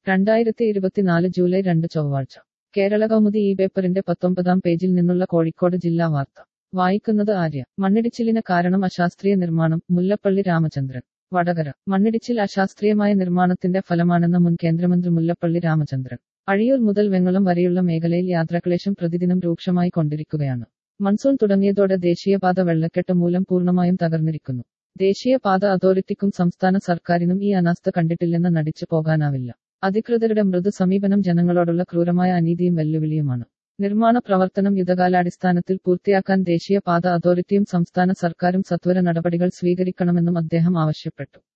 രണ്ടായിരത്തി ഇരുപത്തിനാല് ജൂലൈ രണ്ട് ചൊവ്വാഴ്ച കേരള കൗമുദി ഈ പേപ്പറിന്റെ പത്തൊമ്പതാം പേജിൽ നിന്നുള്ള കോഴിക്കോട് ജില്ലാ വാർത്ത വായിക്കുന്നത് ആര്യ മണ്ണിടിച്ചിലിന് കാരണം അശാസ്ത്രീയ നിർമ്മാണം മുല്ലപ്പള്ളി രാമചന്ദ്രൻ വടകര മണ്ണിടിച്ചിൽ അശാസ്ത്രീയമായ നിർമ്മാണത്തിന്റെ ഫലമാണെന്ന് മുൻ കേന്ദ്രമന്ത്രി മുല്ലപ്പള്ളി രാമചന്ദ്രൻ അഴിയൂർ മുതൽ വെങ്ങളം വരെയുള്ള മേഖലയിൽ യാത്രാക്ലേശം പ്രതിദിനം രൂക്ഷമായി കൊണ്ടിരിക്കുകയാണ് മൺസൂൺ തുടങ്ങിയതോടെ ദേശീയപാത വെള്ളക്കെട്ട് മൂലം പൂർണ്ണമായും തകർന്നിരിക്കുന്നു ദേശീയപാത അതോറിറ്റിക്കും സംസ്ഥാന സർക്കാരിനും ഈ അനാസ്ഥ കണ്ടിട്ടില്ലെന്ന് നടിച്ചു പോകാനാവില്ല അധികൃതരുടെ മൃദു സമീപനം ജനങ്ങളോടുള്ള ക്രൂരമായ അനീതിയും വെല്ലുവിളിയുമാണ് നിർമ്മാണ പ്രവർത്തനം യുദ്ധകാലാടിസ്ഥാനത്തിൽ പൂർത്തിയാക്കാൻ ദേശീയപാത അതോറിറ്റിയും സംസ്ഥാന സർക്കാരും സത്വര നടപടികൾ സ്വീകരിക്കണമെന്നും അദ്ദേഹം ആവശ്യപ്പെട്ടു